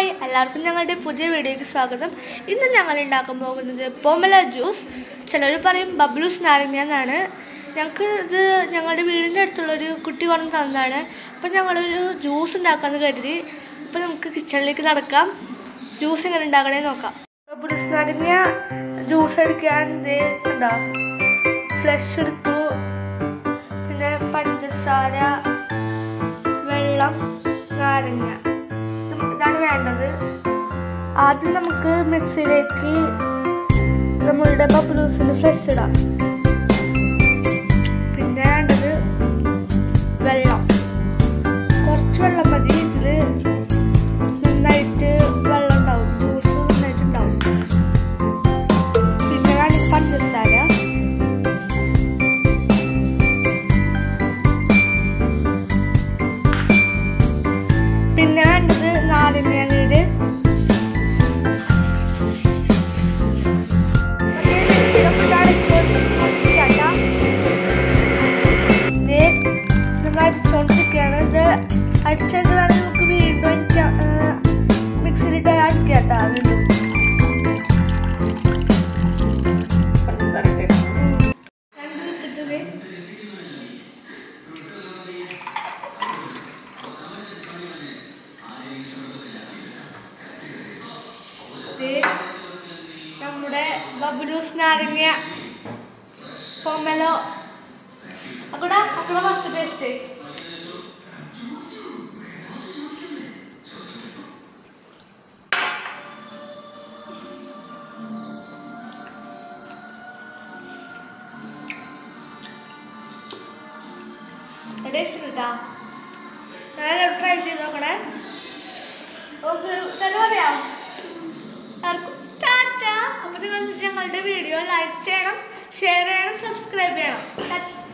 hi എല്ലാവർക്കും ഞങ്ങളുടെ പുതിയ വീഡിയോയ്ക്ക് സ്വാഗതം ഇന്ന് ഞങ്ങൾ ഉണ്ടാക്കാൻ പോകുന്നത് പൊമല ജ്യൂസ് ചിലർ പറയും ബബ്ലൂസ് നാരങ്ങ എന്നാണ് ഞങ്ങൾക്ക് ഇത് ഞങ്ങളുടെ വീടിൻ്റെ അടുത്തുള്ളൊരു കുട്ടി പറഞ്ഞു തന്നതാണ് അപ്പം ഞങ്ങളൊരു ജ്യൂസ് ഉണ്ടാക്കാമെന്ന് കരുതി അപ്പം നമുക്ക് കിച്ചണിലേക്ക് നടക്കാം ജ്യൂസ് എങ്ങനെ ഉണ്ടാക്കണേ നോക്കാം ബബ്ലൂസ് നാരങ്ങ ജ്യൂസ് എടുക്കാൻ ദേ ഉണ്ടോ ഫ്ലഷ് എടുത്തു പിന്നെ പഞ്ചസാര വെള്ളം നാരങ്ങ ഇത് ഇതാണ് വേണ്ടത് ആദ്യം നമുക്ക് മിക്സിയിലേക്ക് നമ്മളുടെ ബബ്ലൂസിന് ഫ്രഷ് ഇടാം പിന്നെ വേണ്ടത് വെള്ളം കുറച്ച് വെള്ളം മതി ഇതിൽ നന്നായിട്ട് വെള്ളം ഉണ്ടാവും ജ്യൂസ് നന്നായിട്ട് ഉണ്ടാവും പിന്നെ വേണം പഞ്ചസാര പിന്നെ വേണ്ടത് നാരങ്ങ നീര് നമ്മൾ അടിച്ചോണ്ടിരിക്കുകയാണ് ഇത് അടിച്ചത് വേണം നമുക്ക് വീണ്ടും അടിക്കാം മിക്സിയിലിട്ട് അടിക്കാം കേട്ടോ വീണ്ടും രണ്ട് ഇട്ടിട്ട് ഇത് നമ്മുടെ ബബ്ലൂസ് നാരങ്ങ പൊമലോ അക്കടാ അക്കട ഫസ്റ്റ് ടേസ്റ്റ് ടേസ്റ്റ് കിട്ടാ ഞാൻ ട്രൈ ചെയ്ത് നോക്കണേ ഓക്കെ തന്നെ പറയാം ടാറ്റ അപ്പോൾ നിങ്ങൾ ഞങ്ങളുടെ വീഡിയോ ലൈക്ക് ചെയ്യണം ഷെയർ ചെയ്യണം സബ്സ്ക്രൈബ് ചെയ്യണം